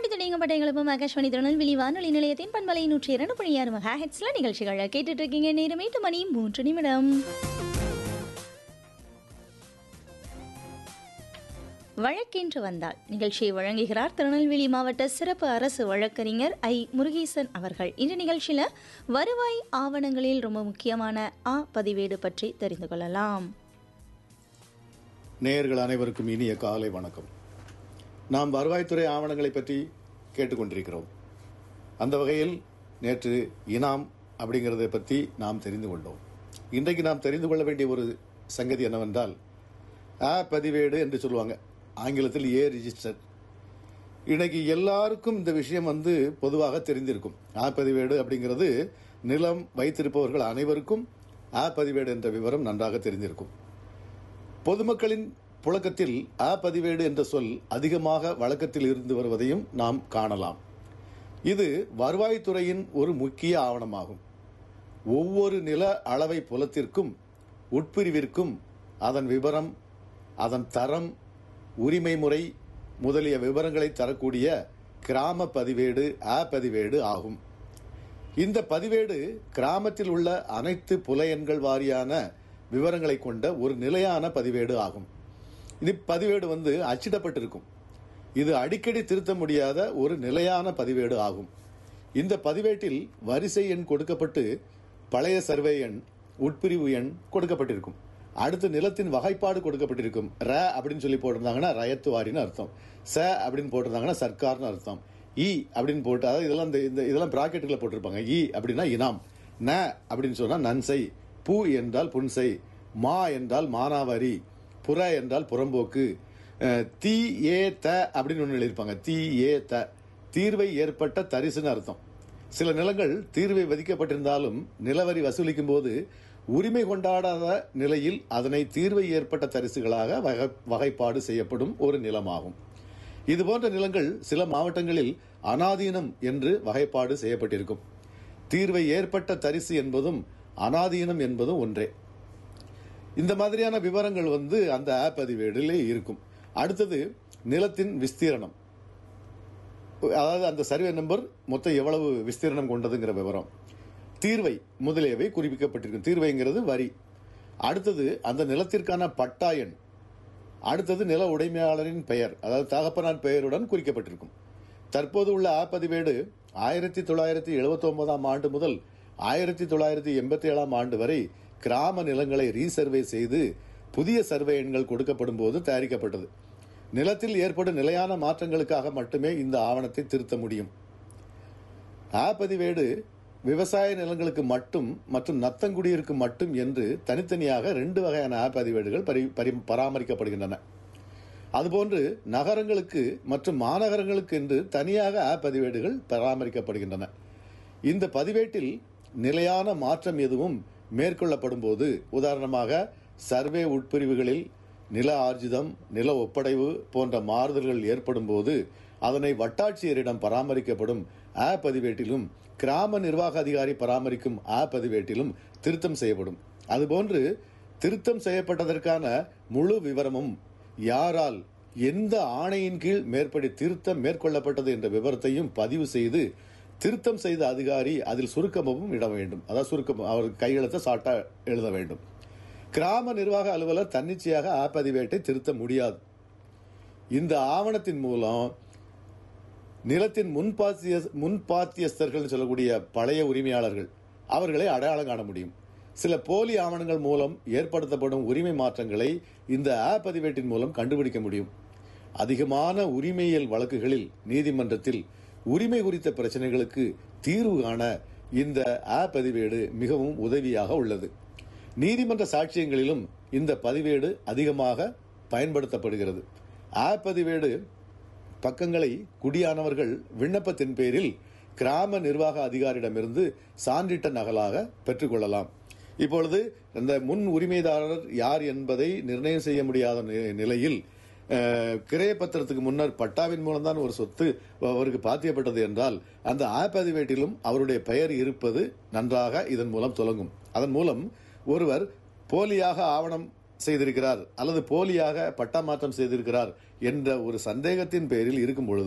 துணிங்கப்பட்ட எங்களுக்கும் ஆகாஷ்வாணி திருநெல்வேலி வானொலி நிலையத்தின் பண்பலை நூற்றி இரண்டு புள்ளி ஆறு மெகா ஹெட்ஸ்ல நிகழ்ச்சிகளை கேட்டுட்டு இருக்கீங்க நேரம் எட்டு மணி மூன்று நிமிடம் வழக்கென்று வந்தால் நிகழ்ச்சியை வழங்குகிறார் திருநெல்வேலி மாவட்ட சிறப்பு அரசு வழக்கறிஞர் ஐ முருகேசன் அவர்கள் இந்த நிகழ்ச்சியில வருவாய் ஆவணங்களில் ரொம்ப முக்கியமான ஆ பதிவேடு பற்றி தெரிந்து கொள்ளலாம் நேயர்கள் அனைவருக்கும் இனிய காலை வணக்கம் நாம் வருவாய்த்துறை ஆவணங்களை பற்றி கேட்டுக்கொண்டிருக்கிறோம் அந்த வகையில் நேற்று இனாம் அப்படிங்கிறத பற்றி நாம் தெரிந்து கொண்டோம் இன்றைக்கு நாம் தெரிந்து கொள்ள வேண்டிய ஒரு சங்கதி என்னவென்றால் ஆ பதிவேடு என்று சொல்லுவாங்க ஆங்கிலத்தில் ஏ ரிஜிஸ்டர் இன்னைக்கு எல்லாருக்கும் இந்த விஷயம் வந்து பொதுவாக தெரிந்திருக்கும் ஆ பதிவேடு அப்படிங்கிறது நிலம் வைத்திருப்பவர்கள் அனைவருக்கும் ஆ பதிவேடு என்ற விவரம் நன்றாக தெரிந்திருக்கும் பொதுமக்களின் புழக்கத்தில் ஆ பதிவேடு என்ற சொல் அதிகமாக வழக்கத்தில் இருந்து வருவதையும் நாம் காணலாம் இது வருவாய்த்துறையின் ஒரு முக்கிய ஆவணமாகும் ஒவ்வொரு நில அளவை புலத்திற்கும் உட்பிரிவிற்கும் அதன் விவரம் அதன் தரம் உரிமை முறை முதலிய விவரங்களை தரக்கூடிய கிராம பதிவேடு ஆ பதிவேடு ஆகும் இந்த பதிவேடு கிராமத்தில் உள்ள அனைத்து புல எண்கள் வாரியான விவரங்களை கொண்ட ஒரு நிலையான பதிவேடு ஆகும் இது பதிவேடு வந்து அச்சிடப்பட்டிருக்கும் இது அடிக்கடி திருத்த முடியாத ஒரு நிலையான பதிவேடு ஆகும் இந்த பதிவேட்டில் வரிசை எண் கொடுக்கப்பட்டு பழைய சர்வே எண் உட்பிரிவு எண் கொடுக்கப்பட்டிருக்கும் அடுத்து நிலத்தின் வகைப்பாடு கொடுக்கப்பட்டிருக்கும் ர அப்படின்னு சொல்லி போட்டிருந்தாங்கன்னா ரயத்து வாரின்னு அர்த்தம் ச அப்படின்னு போட்டிருந்தாங்கன்னா சர்க்கார்னு அர்த்தம் இ அப்படின்னு போட்டு அதாவது இதெல்லாம் இந்த இந்த இதெல்லாம் பிராக்கெட்டுகளை போட்டிருப்பாங்க இ அப்படின்னா இனாம் ந அப்படின்னு சொன்னா நன்சை பூ என்றால் புன்சை மா என்றால் மானாவாரி புற என்றால் புறம்போக்கு அஹ், தீ ஏ த அப்படின்னு ஒன்று எழுதியிருப்பாங்க தீ ஏ த தீர்வை ஏற்பட்ட தரிசுன்னு அர்த்தம் சில நிலங்கள் தீர்வை விதிக்கப்பட்டிருந்தாலும் நிலவரி வசூலிக்கும் போது உரிமை கொண்டாடாத நிலையில் அதனை தீர்வை ஏற்பட்ட தரிசுகளாக வகை- வகைப்பாடு செய்யப்படும் ஒரு நிலமாகும் இதுபோன்ற நிலங்கள் சில மாவட்டங்களில் அனாதீனம் என்று வகைப்பாடு செய்யப்பட்டிருக்கும் தீர்வை ஏற்பட்ட தரிசு என்பதும் அனாதீனம் என்பதும் ஒன்றே இந்த மாதிரியான விவரங்கள் வந்து அந்த ஆப் பதிவேடிலே இருக்கும் அடுத்தது நிலத்தின் விஸ்தீரணம் அதாவது அந்த சர்வே நம்பர் மொத்தம் எவ்வளவு விஸ்தீரணம் கொண்டதுங்கிற விவரம் தீர்வை முதலியவை குறிப்பிக்கப்பட்டிருக்கும் தீர்வைங்கிறது வரி அடுத்தது அந்த நிலத்திற்கான பட்டா எண் அடுத்தது நில உடைமையாளரின் பெயர் அதாவது தகப்பனார் பெயருடன் குறிக்கப்பட்டிருக்கும் தற்போது உள்ள ஆ பதிவேடு ஆயிரத்தி தொள்ளாயிரத்தி எழுபத்தி ஒன்பதாம் ஆண்டு முதல் ஆயிரத்தி தொள்ளாயிரத்தி எண்பத்தி ஏழாம் ஆண்டு வரை கிராம நிலங்களை ரீசர்வே செய்து புதிய சர்வே எண்கள் கொடுக்கப்படும் போது தயாரிக்கப்பட்டது நிலத்தில் ஏற்படும் நிலையான மாற்றங்களுக்காக மட்டுமே இந்த ஆவணத்தை திருத்த முடியும் ஆ பதிவேடு விவசாய நிலங்களுக்கு மட்டும் மற்றும் நத்தங்குடியிற்கு மட்டும் என்று தனித்தனியாக ரெண்டு வகையான ஆ பதிவேடுகள் பரி- பரி- பராமரிக்கப்படுகின்றன அதுபோன்று நகரங்களுக்கு மற்றும் மாநகரங்களுக்கு என்று தனியாக ஆ பதிவேடுகள் பராமரிக்கப்படுகின்றன இந்த பதிவேட்டில் நிலையான மாற்றம் எதுவும் மேற்கொள்ளப்படும் போது உதாரணமாக சர்வே உட்பிரிவுகளில் நில ஆர்ஜிதம் நில ஒப்படைவு போன்ற மாறுதல்கள் ஏற்படும் போது அதனை வட்டாட்சியரிடம் பராமரிக்கப்படும் ஆ பதிவேட்டிலும் கிராம நிர்வாக அதிகாரி பராமரிக்கும் ஆ பதிவேட்டிலும் திருத்தம் செய்யப்படும் அதுபோன்று திருத்தம் செய்யப்பட்டதற்கான முழு விவரமும் யாரால் எந்த ஆணையின் கீழ் மேற்படி திருத்தம் மேற்கொள்ளப்பட்டது என்ற விவரத்தையும் பதிவு செய்து திருத்தம் செய்த அதிகாரி அதில் சுருக்கமும் இட வேண்டும் அதாவது சுருக்கம் அவர் கையெழுத்த சாட்டா எழுத வேண்டும் கிராம நிர்வாக அலுவலர் தன்னிச்சையாக ஆ பதிவேட்டை திருத்த முடியாது இந்த ஆவணத்தின் மூலம் நிலத்தின் முன்பாத்திய முன்பாத்தியஸ்தர்கள் சொல்லக்கூடிய பழைய உரிமையாளர்கள் அவர்களை அடையாளம் காண முடியும் சில போலி ஆவணங்கள் மூலம் ஏற்படுத்தப்படும் உரிமை மாற்றங்களை இந்த ஆ பதிவேட்டின் மூலம் கண்டுபிடிக்க முடியும் அதிகமான உரிமையியல் வழக்குகளில் நீதிமன்றத்தில் உரிமை குறித்த பிரச்சனைகளுக்கு தீர்வு காண இந்த ஆ பதிவேடு மிகவும் உதவியாக உள்ளது நீதிமன்ற சாட்சியங்களிலும் இந்த பதிவேடு அதிகமாக பயன்படுத்தப்படுகிறது ஆ பதிவேடு பக்கங்களை குடியானவர்கள் விண்ணப்பத்தின் பேரில் கிராம நிர்வாக அதிகாரியிடமிருந்து சான்றிட்ட நகலாக பெற்றுக்கொள்ளலாம் இப்பொழுது இந்த முன் உரிமைதாரர் யார் என்பதை நிர்ணயம் செய்ய முடியாத நி- நிலையில் அஹ், கிரைய பத்திரத்துக்கு முன்னர் பட்டாவின் மூலம்தான் ஒரு சொத்து அவருக்கு பாத்தியப்பட்டது என்றால் அந்த ஆப்பதிவேட்டிலும் அவருடைய பெயர் இருப்பது நன்றாக இதன் மூலம் தொடங்கும் அதன் மூலம் ஒருவர் போலியாக ஆவணம் செய்திருக்கிறார் அல்லது போலியாக பட்டா மாற்றம் செய்திருக்கிறார் என்ற ஒரு சந்தேகத்தின் பேரில் இருக்கும் பொழுது